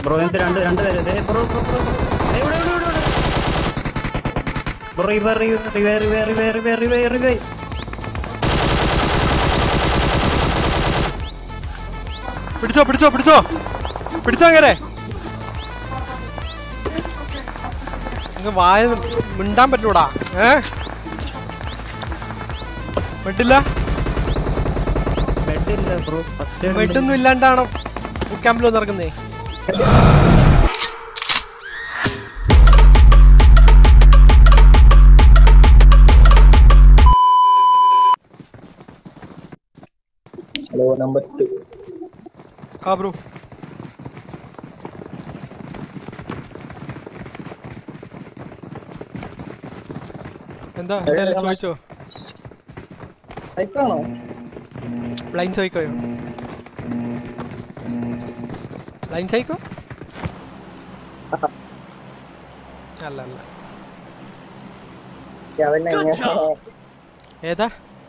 Bro എനിക്ക് രണ്ട് രണ്ട് പേര് ദേ ബ്രോ ബ്രോ ബ്രോ ദേ ഇവിടെ ഇവിടെ ഇവിടെ ഇവിടെ. ബ്രോ റിവേ റിവേ റിവേ റിവേ റിവേ റിവേ റിവേ റിവേ പിടിച്ചോ പിടിച്ചോ പിടിച്ചോ പിടിച്ചോ അങ്ങനെ അങ്ങ് വായ മിണ്ടാൻ പറ്റൂടാ ഏ വെട്ടില്ല ബെഡ് ഇല്ല ബ്രോ ഫസ്റ്റ് വെട്ടൊന്നും ഇല്ലാണ്ടാണോ ബുക്ക് ക്യാമ്പിൽ വന്ന് ഇറങ്ങുന്നേ ഹലോ നമ്പർ ടു ആ ബ്രോ എന്താ എന്തായാലും ചോദിച്ചോ സൈക്കിളാണോ ബ്ലൈൻഡ് സൈക്കോയോ ബ്ലൈൻഡ് സൈക്കോ അല്ല അല്ല അവൻ ഏതാ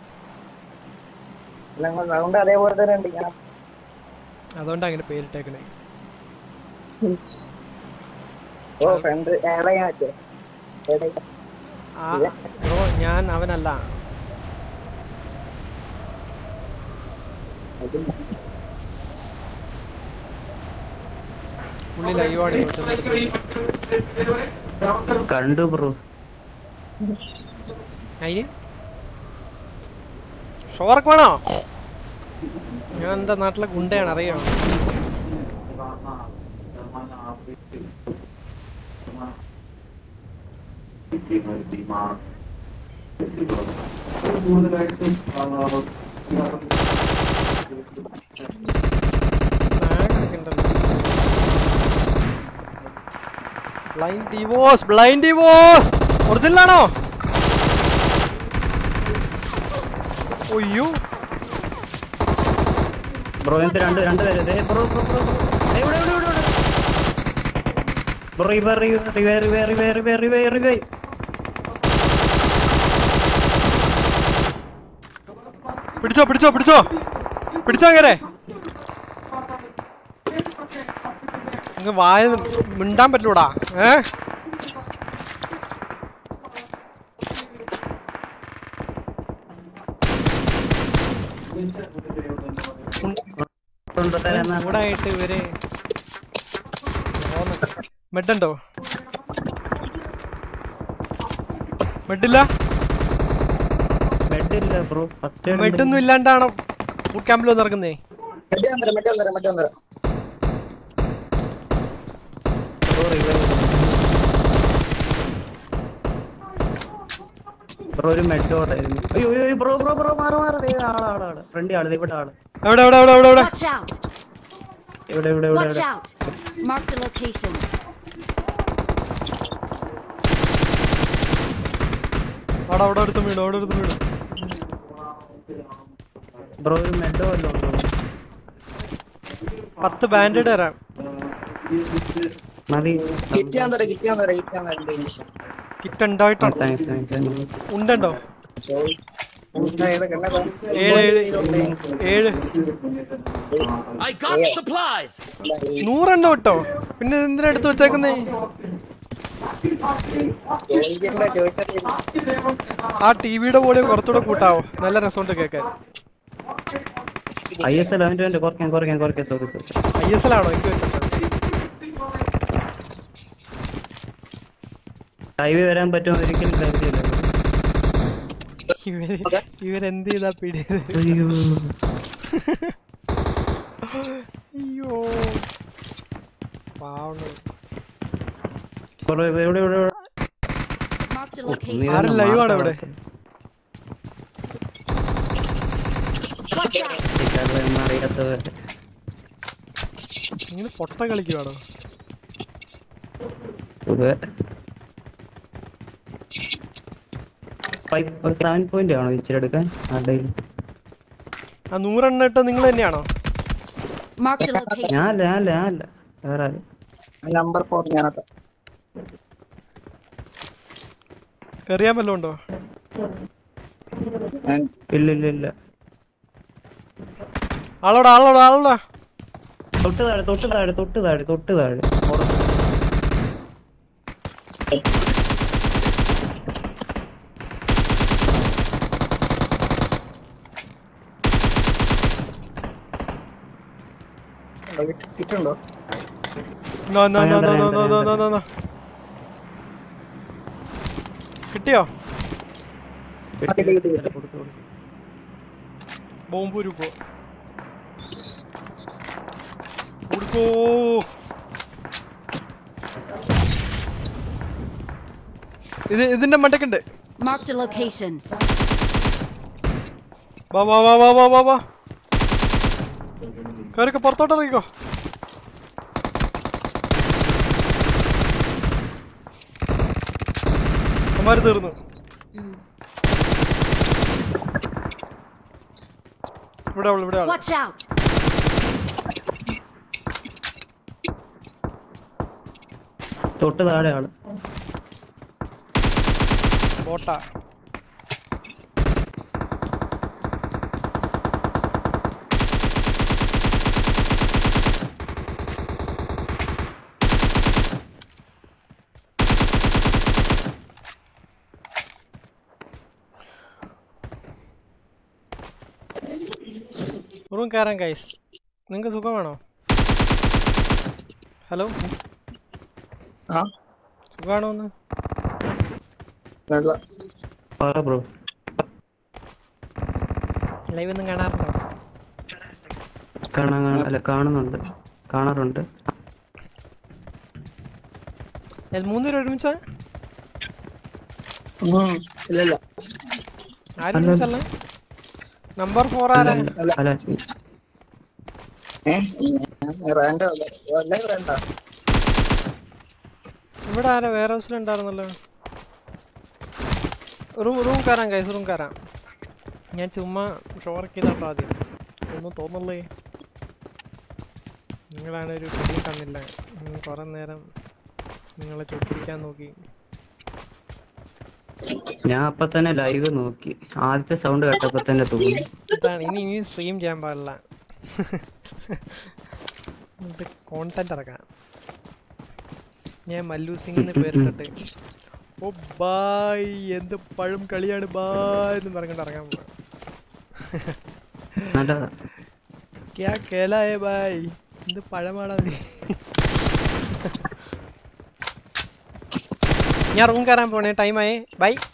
സൗണ്ട് അതേപോലെ തന്നെ ഉണ്ട് ഞാൻ അതുകൊണ്ടാ അങ്ങനെ പേരിട്ടേക്കണേ ഓ ഫ്രണ്ട് ആഡ് ചെയ്യാൻ പറ്റുമോ add ചെയ്യാം. ആ ബ്രോ ഞാൻ അവനല്ല പുള്ളി ലൈവാണ് കണ്ടു ബ്രോ അതിന് ഷോർക്ക് വേണോ ഞാൻ എന്താ നാട്ടിലെ ഗുണ്ടയാണ് അറിയാം blind divorce blind divorce original ആണോ ഒയ്യോ ബ്രോ എനിക്ക് രണ്ട് രണ്ട് പേര് ദേ ബ്രോ ബ്രോ ബ്രോ ബ്രോ. ദേ ഇവിടെ ഇവിടെ ഇവിടെ ഇവിടെ. ബ്രോ റിവേ റിവേ റിവേ റിവേ റിവേ റിവേ റിവേ റിവേ പിടിച്ചോ പിടിച്ചോ പിടിച്ചോ പിടിച്ചോ അങ്ങനെ അങ്ങ് വായ മിണ്ടാൻ പറ്റൂടാ ഏ കൊണ്ടുതരാനാ ചൂടായിട്ട് ഇവര് മെഡുണ്ടോ മെഡില്ല ബെഡ് ഇല്ല ബ്രോ ഫസ്റ്റ് മെഡൊന്നും ഇല്ലാണ്ടാണോ ബുട്ട് ക്യാമ്പിൽ വന്ന് ഇറങ്ങുന്നേ മെഡി വന്നേരം മെഡി വന്നേരം മെഡി വന്നേരം ബ്രോ റിവേ ബ്രോ ഒരു മെഡ് ഓടായിരുന്നു അയ്യോ അയ്യോ ബ്രോ ബ്രോ ബ്രോ മാറ് മാറ് ദേ ആള് ആള് ആള് ഫ്രണ്ട് ആള് ദേ ഇവിടെ ആള് എവിടെ എവിടെ എവിടെ എവിടെ എവിടെ Watch out! ഇവിടെ ഇവിടെ ഇവിടെ Watch ഇവിടെ out! Mark the location. അവിടെ അവിടെ അടുത്ത് വീണു അവിടെ അടുത്ത് വീണു ബ്രോ ഒരു മെഡ് വല്ലതും ഉണ്ടോ പത്ത് ബാൻഡേഡ് തരാം മതി കിറ്റ് ഞാൻ തരാം കിറ്റ് ഞാൻ തരാം കിറ്റ് ഞാൻ തരാം കിറ്റ് ഉണ്ടായിട്ടാണ് താങ്ക്സ് താങ്ക്സ് ഉണ്ടുണ്ടോ സോറി ഏതൊക്കെ എണ്ണ ഏഴ് ഏഴ് ഏഴ് I got supplies. നൂറെണ്ണം കേട്ടോ പിന്നെ എന്തിനാ എടുത്ത് വെച്ചേക്കുന്നേ ചോദിക്കണ്ട ചോദിച്ചറിയില്ല ആ ടി വിയുടെ വോളിയം കുറച്ചുകൂടെ കൂട്ടാവോ നല്ല രസമുണ്ട് കേൾക്കാൻ ഐ എസ് എൽ അവൻ്റെ അവൻ്റെ കുറയ്ക്കാൻ കുറയ്ക്കാൻ കുറയ്ക്കാൻ sorry sorry I S L ആണോ എനിക്ക് വെച്ചിട്ടുണ്ട് ഹൈവേ വരാൻ പറ്റുമോ ഒരിക്കലും കാര്യമില്ല ഇവര് ഇവരെന്ത് ചെയ്താ പിടിയത് അയ്യോ അയ്യോ പാവണ് ബ്രോ ഇവിടെ ഇവിടെ ഇവിടെ Mark the നീ location. ആരും ഒന്ന് live ആണോ മാർക്ക് ഇവിടെ? Watch out! ഇതൊക്കെ എന്നറിയാത്തവർ ഇങ്ങനെ പൊട്ട കളിക്കുവാണോ സുഖ ഫൈവ് സെവൻ പോയിന്റ് ആണോ ഇച്ചിരി എടുക്കാൻ ആരുടെയും ആ നൂറെണ്ണം ഇട്ട് നിങ്ങൾ തന്നെയാണോ Mark the location. ഞാനല്ല ഞാനല്ല ഞാനല്ല വേറെ ആരും നമ്പർ ഫോർ ഞാനത്തെ എറിയാൻ വല്ലതും ഉണ്ടോ ഞാൻ ഇല്ല ഇല്ല ഇല്ല ആളോടാ ആളോടാ ആളോടാ തൊട്ട് താഴെ തൊട്ട് താഴെ തൊട്ട് താഴെ തൊട്ട് താഴെ പുറത്ത്. ഉണ്ടോ? കിട്ടി- കിട്ടുണ്ടോ നോ നോ ആ, നോ ഞാൻ നോ തരാം, നോ ഞാൻ നോ തരാം, നോ നോ നോ കിട്ടിയോ ആ, കിട്ടി, കിട്ടി, കിട്ടി. കൊടുത്തു, കൊടുത്തു. ബോംബൂരു പോ കൊടുക്കോ ഇത് ഇതിന്റെ മണ്ടക്കുണ്ട് Marked a location. വാ വാ വാ വാ വാ വാ വാ കയറിക്കോ പുറത്തോട്ട് ഇറങ്ങിക്കോ അമ്മാര് തീർന്നു ഇവിടെ അവള് ഇവിടെ ആള് Watch out! തൊട്ട് താഴെ ആള് ബോട്ടാ റൂം കയറാൻ കൈസ് നിങ്ങൾക്ക് സുഖമാണോ ഹലോ ആ സുഖമാണോ ഒന്ന് നല്ല പറ ബ്രോ ലൈവ് ഒന്നും കാണാറുണ്ടോ കാണാൻ കാണാൻ- അല്ല കാണുന്നുണ്ട് കാണാറുണ്ട് ഏത് മൂന്നുപേരും ഒരുമിച്ചാ ഉം, ഇല്ലല്ല ആരും ഒരുമിച്ചല്ല നമ്പർ ഫോർ ആരാ അല്ല അല്ല ഏഹ് വേണ്ട വല്ല വേണ്ട ഇവിടെ ആരാ വേറെ ഹൗസിലുണ്ടായിരുന്നല്ലോ റൂം റൂം കയറാം കൈസ് റൂം കയറാം ഞാൻ ചുമ്മാ ഷോർക്ക് ചെയ്തോട്ടോ ആദ്യം ഒന്നും തോന്നല്ലേ നിങ്ങളാണ് ഒരു പിടിയും തന്നില്ല ഉം, കുറെ നേരം നിങ്ങളെ ചൊട്ടിരിക്കാൻ നോക്കി ഞാൻ അപ്പൊ തന്നെ ലൈവ് നോക്കി ആദ്യത്തെ സൗണ്ട് കേട്ടപ്പോ തന്നെ തോന്നി ഇതാണ് ഇനി ഇനി സ്ട്രീം ചെയ്യാൻ പാടില്ല ഇത് കോണ്ടന്റ് ഇറക്കാം ഞാൻ മല്ലു സിംഗ് എന്ന് പേരിട്ടിട്ട് ഓ ബായ് എന്ത് പഴം കളിയാണ് ബായ് എന്ന് പറഞ്ഞിട്ട് ഇറങ്ങാൻ പോവാ നല്ലതാ ക്യാ കേലായേ ബായ് എന്ത് പഴമാടാ നീ ഞാൻ റൂം കയറാൻ പോണേ ടൈമായി ബൈ